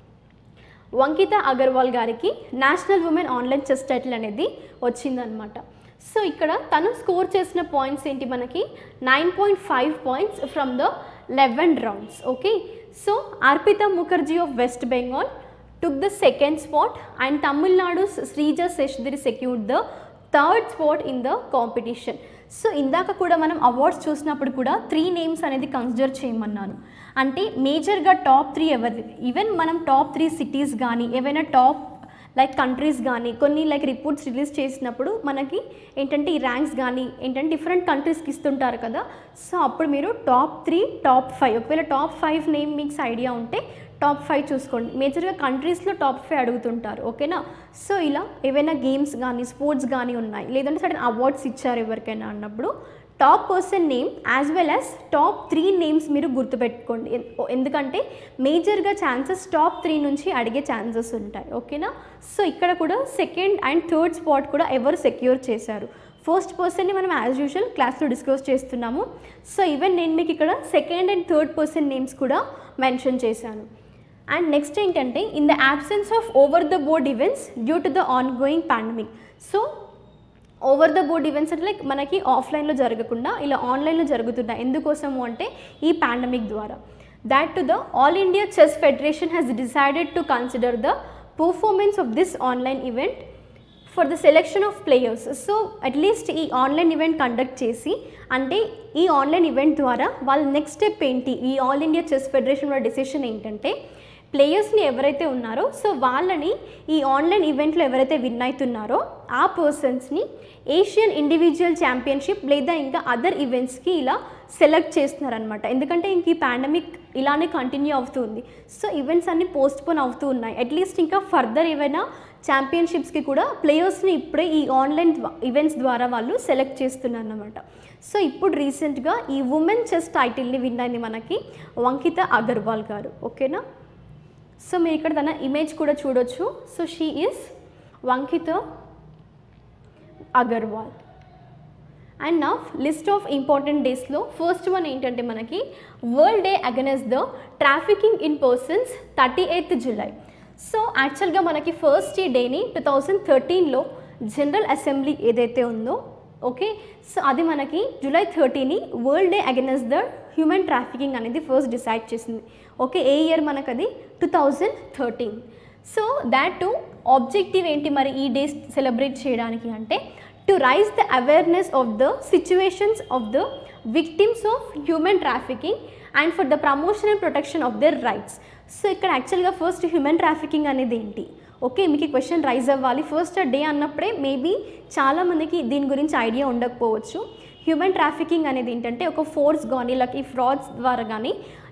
వంకిత అగర్వాల్ గారికి national women online chess title అనేది వచ్చిందనమాట సో ఇక్కడ తను స్కోర్ చేసిన పాయింట్స్ ఏంటి మనకి nine point five points from the eleven rounds okay so Arpita Mukherjee of West Bengal took the second spot and Tamil Nadu Sreeja Seshagiri secured the third spot in the competition so ఇందాక కూడా మనం అవార్డ్స్ చూసినప్పుడు కూడా త్రీ నేమ్స్ అనేది కన్సిడర్ చేయమన్నాను అంటే మేజర్గా టాప్ త్రీ ఎవరి ఈవెన్ మనం టాప్ త్రీ సిటీస్ కానీ ఏవైనా టాప్ లైక్ కంట్రీస్ కానీ కొన్ని లైక్ రిపోర్ట్స్ రిలీజ్ చేసినప్పుడు మనకి ఏంటంటే ఈ ర్యాంక్స్ కానీ ఏంటంటే డిఫరెంట్ కంట్రీస్కి ఇస్తుంటారు కదా సో అప్పుడు మీరు టాప్ త్రీ టాప్ ఫైవ్ ఒకవేళ టాప్ ఫైవ్ నేమ్ మీకు ఐడియా ఉంటే టాప్ ఫైవ్ చూసుకోండి మేజర్గా కంట్రీస్లో టాప్ ఫైవ్ అడుగుతుంటారు ఓకేనా సో ఇలా ఏవైనా గేమ్స్ కానీ స్పోర్ట్స్ కానీ ఉన్నాయి లేదంటే సడన్ అవార్డ్స్ ఇచ్చారు ఎవరికైనా అన్నప్పుడు top person name as well as top three names మీరు గుర్తుపెట్టుకోండి ఎన్- ఎందుకంటే మేజర్గా ఛాన్సెస్ టాప్ త్రీ నుంచి అడిగే ఛాన్సెస్ ఉంటాయి ఓకేనా సో ఇక్కడ కూడా సెకండ్ అండ్ థర్డ్ స్పాట్ కూడా ఎవరు సెక్యూర్ చేశారు ఫస్ట్ పర్సన్ని మనం యాజ్ యూజువల్ క్లాస్లో డిస్కస్ చేస్తున్నాము సో ఈవెన్ నేను మీకు ఇక్కడ second and third person names కూడా మెన్షన్ చేశాను అండ్ నెక్స్ట్ ఏంటంటే in the absence of over the board events due to the ongoing pandemic so over the board events అంటే like మనకి ఆఫ్లైన్లో జరగకుండా ఇలా ఆన్లైన్లో జరుగుతున్నాయి ఎందుకోసము అంటే ఈ పాండమిక్ ద్వారా that to the all India chess federation has decided to consider the performance of this online event for the selection of players so at least ఈ ఆన్లైన్ ఈవెంట్ కండక్ట్ చేసి అంటే ఈ ఆన్లైన్ ఈవెంట్ ద్వారా వాళ్ళ నెక్స్ట్ స్టెప్ ఏంటి ఈ all India chess federation వాళ్ళ decision ఏంటంటే ప్లేయర్స్ని ఎవరైతే ఉన్నారో సో వాళ్ళని ఈ ఆన్లైన్ ఈవెంట్లో ఎవరైతే విన్ అవుతున్నారో ఆ పర్సన్స్ని ఏషియన్ ఇండివిజువల్ ఛాంపియన్షిప్ లేదా ఇంకా అదర్ ఈవెంట్స్కి ఇలా సెలెక్ట్ చేస్తున్నారనమాట ఎందుకంటే ఇంక ఈ పాండమిక్ ఇలానే కంటిన్యూ అవుతుంది సో ఈవెంట్స్ అన్ని పోస్ట్పోన్ అవుతూ ఉన్నాయి అట్లీస్ట్ ఇంకా ఫర్దర్ ఏవైనా ఛాంపియన్షిప్స్కి కూడా ప్లేయర్స్ని ఇప్పుడే ఈ ఆన్లైన్ ఈవెంట్స్ ద్వారా వాళ్ళు సెలెక్ట్ చేస్తున్నారు అనమాట సో ఇప్పుడు రీసెంట్గా ఈ ఉమెన్ చెస్ టైటిల్ని విన్ అయింది మనకి వంకిత అగర్వాల్ గారు ఓకేనా సో మీరు ఇక్కడ తన ఇమేజ్ కూడా చూడొచ్చు so she is Vankita Agarwal and నా లిస్ట్ ఆఫ్ ఇంపార్టెంట్ డేస్లో ఫస్ట్ వన్ ఏంటంటే మనకి world day against the trafficking in persons thirty eighth July so యాక్చువల్గా మనకి ఫస్ట్ ఈ డేని టూ థౌజండ్ థర్టీన్లో జనరల్ అసెంబ్లీ ఏదైతే ఉందో ఓకే సో అది మనకి జూలై థర్టీని world day against the human trafficking అనేది ఫస్ట్ డిసైడ్ చేసింది ఓకే ఏ ఇయర్ మనకు అది two thousand thirteen so that to objective ఏంటి మరి ఈ డేస్ సెలబ్రేట్ చేయడానికి అంటే to raise the awareness of the situations of the victims of human trafficking and for the promotion and protection of their rights so ఇక్కడ యాక్చువల్గా first human trafficking అనేది ఏంటి okay మీకు ఈ క్వశ్చన్ రైజ్ అవ్వాలి first day అన్నప్పుడే maybe చాలామందికి దీని గురించి ఐడియా ఉండకపోవచ్చు హ్యూమన్ ట్రాఫికింగ్ అనేది ఏంటంటే ఒక ఫోర్స్ కానీ లైక్ ఈ ఫ్రాడ్స్ ద్వారా కానీ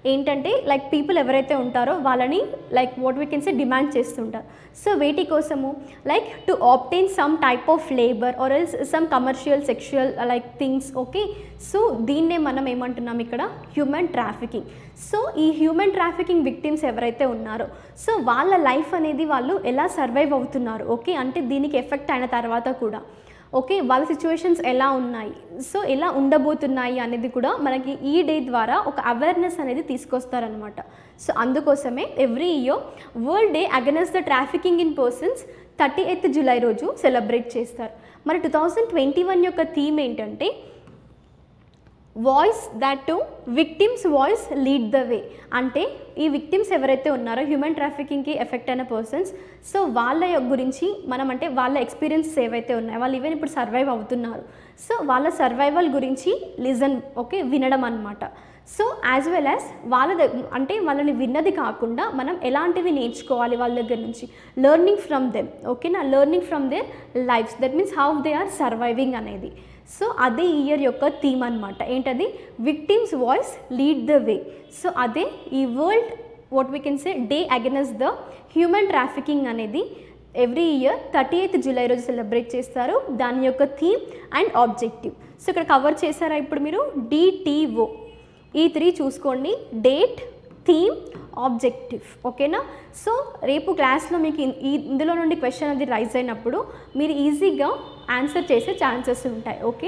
ఏంటంటే లైక్ పీపుల్ ఎవరైతే ఉంటారో వాళ్ళని like what we can say demand చేస్తుంటారు సో వేటి కోసము like to obtain some type of labour or else some commercial sexual like things okay so దీన్నే మనం ఏమంటున్నాం ఇక్కడ హ్యూమన్ ట్రాఫికింగ్ సో ఈ హ్యూమన్ ట్రాఫికింగ్ విక్టిమ్స్ ఎవరైతే ఉన్నారో సో వాళ్ళ లైఫ్ అనేది వాళ్ళు ఎలా సర్వైవ్ అవుతున్నారు ఓకే అంటే దీనికి ఎఫెక్ట్ అయిన తర్వాత కూడా ఓకే వాళ్ళ సిచ్యువేషన్స్ ఎలా ఉన్నాయి సో ఎలా ఉండబోతున్నాయి అనేది కూడా మనకి ఈ డే ద్వారా ఒక అవేర్నెస్ అనేది తీసుకొస్తారనమాట సో అందుకోసమే every year world day against the trafficking in persons thirty eighth July రోజు సెలబ్రేట్ చేస్తారు మరి టూ థౌజండ్ ట్వంటీ వన్ యొక్క థీమ్ ఏంటంటే voice that to victims voice lead the way అంటే ఈ విక్టిమ్స్ ఎవరైతే ఉన్నారో హ్యూమన్ ట్రాఫికింగ్కి ఎఫెక్ట్ అయిన పర్సన్స్ సో వాళ్ళ యొక్క గురించి మనం అంటే వాళ్ళ ఎక్స్పీరియన్సెస్ ఏవైతే ఉన్నాయో వాళ్ళు ఈవెన్ ఇప్పుడు సర్వైవ్ అవుతున్నారు సో వాళ్ళ సర్వైవల్ గురించి లిజన్ ఓకే వినడం అనమాట సో యాజ్ వెల్ యాజ్ వాళ్ళ దగ్గ అంటే వాళ్ళని విన్నది కాకుండా మనం ఎలాంటివి నేర్చుకోవాలి వాళ్ళ దగ్గర నుంచి లెర్నింగ్ ఫ్రమ్ దెమ్ ఓకేనా learning from their lives that means how they are surviving అనేది సో అదే ఇయర్ యొక్క థీమ్ అనమాట ఏంటది victims voice lead the way so అదే ఈ world what we can say day against the human trafficking అనేది every year thirty eighth July రోజు celebrate చేస్తారు దాని యొక్క థీమ్ అండ్ ఆబ్జెక్టివ్ సో ఇక్కడ కవర్ చేశారా ఇప్పుడు మీరు డిటిఓ ఈ త్రీ చూసుకోండి డేట్ థీమ్ ఆబ్జెక్టివ్ ఓకేనా సో రేపు క్లాస్లో మీకు ఇన్- ఈ ఇందులో నుండి క్వశ్చన్ అది రైజ్ అయినప్పుడు మీరు ఈజీగా ఆన్సర్ చేసే ఛాన్సెస్ ఉంటాయి ఓకే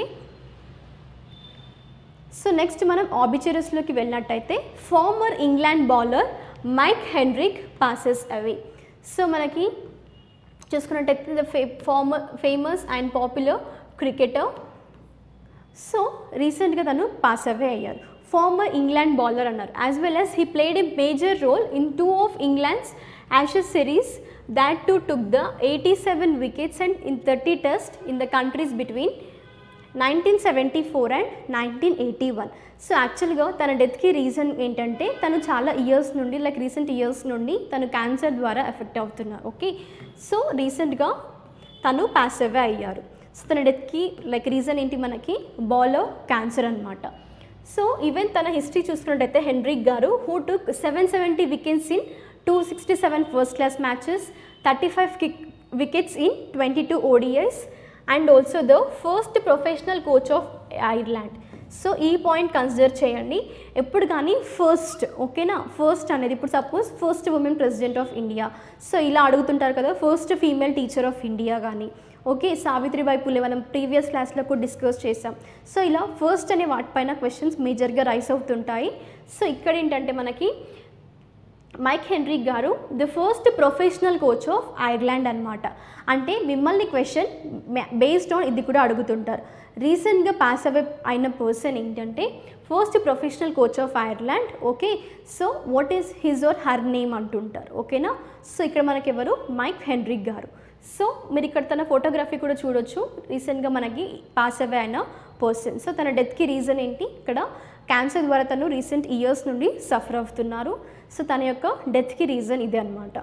సో నెక్స్ట్ మనం ఆబిచరస్లోకి వెళ్ళినట్టయితే former England bowler Mike Hendrick passes away so మనకి చూసుకున్నట్టయితే ద ఫే former famous and popular cricketer so రీసెంట్గా తను పాస్ అవే అయ్యారు ఫార్మర్ ఇంగ్లాండ్ బౌలర్ అన్నారు as well as he played a major role in two of England's Ashes series that to took the eighty seven wickets and in thirty test in the countries between nineteen seventy four and nineteen eighty one so యాక్చువల్గా తన డెత్కి reason ఏంటంటే తను చాలా years నుండి like recent years నుండి తను cancer ద్వారా effect అవుతున్నారు ఓకే సో రీసెంట్గా తను పాస్ అవే అయ్యారు సో తన డెత్కి లైక్ రీజన్ ఏంటి మనకి బాలో క్యాన్సర్ అనమాట సో ఈవెన్ తన హిస్టరీ చూసుకున్నట్టయితే హెన్రిక్ గారు who took seven seventy wickets in two sixty seven first class matches thirty five kick wickets in twenty two ODIs and also the first professional coach of Ireland so ఈ point consider చేయండి ఎప్పుడు కానీ first ఓకేనా first అనేది ఇప్పుడు suppose first women president of India so ఇలా అడుగుతుంటారు కదా first female teacher of India కానీ ఓకే సావిత్రిబాయి పులే మనం ప్రీవియస్ క్లాస్లో కూడా డిస్కస్ చేసాం సో ఇలా ఫస్ట్ అనే వాటిపైన క్వశ్చన్స్ మేజర్గా రైస్ అవుతుంటాయి సో ఇక్కడ ఏంటంటే మనకి మైక్ హెన్రిక్ గారు the first professional coach of Ireland అనమాట అంటే మిమ్మల్ని క్వశ్చన్ బేస్డ్ ఆన్ ఇది కూడా అడుగుతుంటారు రీసెంట్గా పాస్ అవే అయిన పర్సన్ ఏంటంటే first professional coach of Ireland okay so what is his or her name అంటుంటారు ఓకేనా సో ఇక్కడ మనకి ఎవరు మైక్ హెన్రిక్ గారు సో మీరు ఇక్కడ తన ఫోటోగ్రఫీ కూడా చూడొచ్చు రీసెంట్గా మనకి పాస్ అవే అయిన పర్సన్ సో తన డెత్కి రీజన్ ఏంటి ఇక్కడ క్యాన్సర్ ద్వారా తను రీసెంట్ ఇయర్స్ నుండి సఫర్ అవుతున్నారు సో తన యొక్క డెత్కి రీజన్ ఇదే అనమాట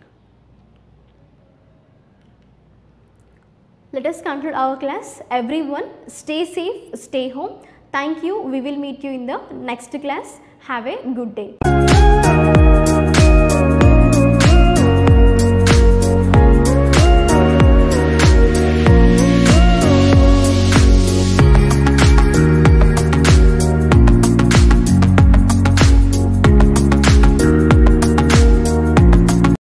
Let us conclude our class. Everyone, stay safe, stay home. Thank you. We will meet you in the next class. Have a good day.